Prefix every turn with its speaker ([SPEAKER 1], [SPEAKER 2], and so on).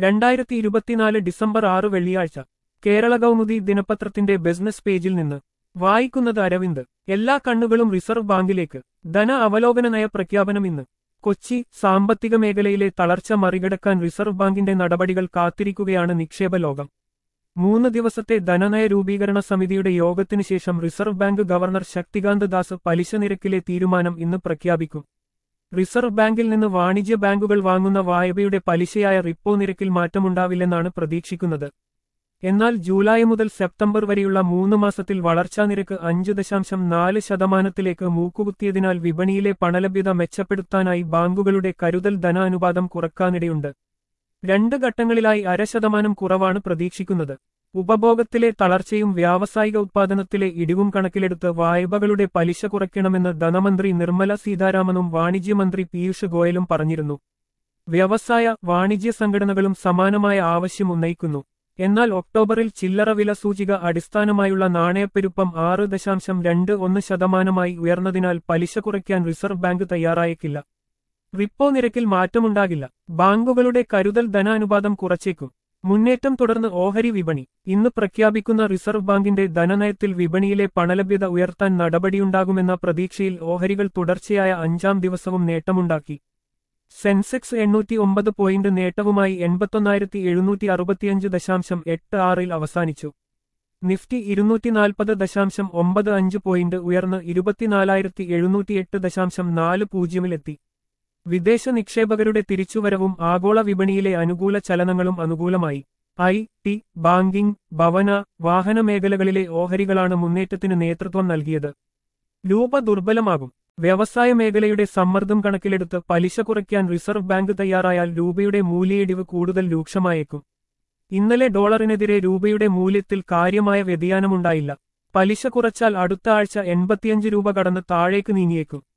[SPEAKER 1] രണ്ടായിരത്തി ഇരുപത്തിനാല് ഡിസംബർ ആറ് വെള്ളിയാഴ്ച കേരള കൗമുദി ദിനപത്രത്തിന്റെ ബിസിനസ് പേജിൽ നിന്ന് വായിക്കുന്നത് അരവിന്ദ് എല്ലാ കണ്ണുകളും റിസർവ് ബാങ്കിലേക്ക് ധന അവലോകന നയ പ്രഖ്യാപനം ഇന്ന് കൊച്ചി സാമ്പത്തിക മേഖലയിലെ തളർച്ച മറികടക്കാൻ റിസർവ് ബാങ്കിന്റെ നടപടികൾ കാത്തിരിക്കുകയാണ് നിക്ഷേപ ലോകം മൂന്ന് ദിവസത്തെ ധനനയ രൂപീകരണ സമിതിയുടെ യോഗത്തിനു ശേഷം reserve bank governor Shaktikanta Das പലിശ നിരക്കിലെ തീരുമാനം ഇന്ന് പ്രഖ്യാപിക്കും റിസർവ് ബാങ്കിൽ നിന്ന് വാണിജ്യ ബാങ്കുകൾ വാങ്ങുന്ന വായ്പയുടെ പലിശയായ റിപ്പോ നിരക്കിൽ മാറ്റമുണ്ടാവില്ലെന്നാണ് പ്രതീക്ഷിക്കുന്നത് എന്നാൽ ജൂലൈ മുതൽ സെപ്റ്റംബർ വരെയുള്ള മൂന്ന് മാസത്തിൽ വളർച്ചാ നിരക്ക് അഞ്ച് ദശാംശം നാല് ശതമാനത്തിലേക്ക് മൂക്കുകുത്തിയതിനാൽ വിപണിയിലെ പണലഭ്യത മെച്ചപ്പെടുത്താനായി ബാങ്കുകളുടെ കരുതൽ ധനാനുപാതം കുറക്കാനിടയുണ്ട് രണ്ട് ഘട്ടങ്ങളിലായി അര ശതമാനം കുറവാണ് പ്രതീക്ഷിക്കുന്നത് ഉപഭോഗത്തിലെ തളർച്ചയും വ്യാവസായിക ഉത്പാദനത്തിലെ ഇടിവും കണക്കിലെടുത്ത് വായ്പകളുടെ പലിശ കുറയ്ക്കണമെന്ന് ധനമന്ത്രി നിർമ്മല സീതാരാമനും വാണിജ്യമന്ത്രി പീയൂഷ് ഗോയലും പറഞ്ഞിരുന്നു വ്യവസായ വാണിജ്യ സംഘടനകളും സമാനമായ ആവശ്യം ഉന്നയിക്കുന്നു എന്നാൽ ഒക്ടോബറിൽ ചില്ലറ വില സൂചിക അടിസ്ഥാനമായുള്ള നാണയപ്പെരുപ്പം ആറ് ദശാംശം രണ്ട് ഒന്ന് ശതമാനമായി ഉയർന്നതിനാൽ പലിശ കുറയ്ക്കാൻ റിസർവ് ബാങ്ക് തയ്യാറായേക്കില്ല റിപ്പോ നിരക്കിൽ മാറ്റമുണ്ടാകില്ല ബാങ്കുകളുടെ കരുതൽ ധനാനുപാതം കുറച്ചേക്കും മുന്നേറ്റം തുടർന്ന് ഓഹരി വിപണി ഇന്ന് പ്രഖ്യാപിക്കുന്ന റിസർവ് ബാങ്കിന്റെ ധനനയത്തിൽ വിപണിയിലെ പണലഭ്യത ഉയർത്താൻ നടപടിയുണ്ടാകുമെന്ന പ്രതീക്ഷയിൽ ഓഹരികൾ തുടർച്ചയായ അഞ്ചാം ദിവസവും നേട്ടമുണ്ടാക്കി സെൻസെക്സ് എണ്ണൂറ്റി ഒമ്പത് പോയിന്റ് നേട്ടവുമായി എൺപത്തൊന്നായിരത്തി എഴുന്നൂറ്റി അറുപത്തിയഞ്ച് ദശാംശം എട്ട് ആറിൽ അവസാനിച്ചു നിഫ്റ്റി ഇരുന്നൂറ്റി നാൽപ്പത് ദശാംശം ഒമ്പത് അഞ്ച് പോയിന്റ് ഉയർന്ന് ഇരുപത്തിനാലായിരത്തി എഴുന്നൂറ്റിയെട്ട് ദശാംശം നാല് പൂജ്യമിലെത്തി വിദേശ നിക്ഷേപകരുടെ തിരിച്ചുവരവും ആഗോള വിപണിയിലെ അനുകൂല ചലനങ്ങളും അനുകൂലമായി ഐ ടി ബാങ്കിംഗ് ഭവന വാഹന മേഖലകളിലെ ഓഹരികളാണ് മുന്നേറ്റത്തിന് നേതൃത്വം നൽകിയത് രൂപ ദുർബലമാകും വ്യവസായ മേഖലയുടെ സമ്മർദ്ദം കണക്കിലെടുത്ത് പലിശ കുറയ്ക്കാൻ റിസർവ് ബാങ്ക് തയ്യാറായാൽ രൂപയുടെ മൂല്യയിടിവ് കൂടുതൽ രൂക്ഷമായേക്കും ഇന്നലെ ഡോളറിനെതിരെ രൂപയുടെ മൂല്യത്തിൽ കാര്യമായ വ്യതിയാനമുണ്ടായില്ല പലിശ കുറച്ചാൽ അടുത്ത ആഴ്ച എൺപത്തിയഞ്ച് രൂപ കടന്ന് താഴേക്ക് നീങ്ങിയേക്കും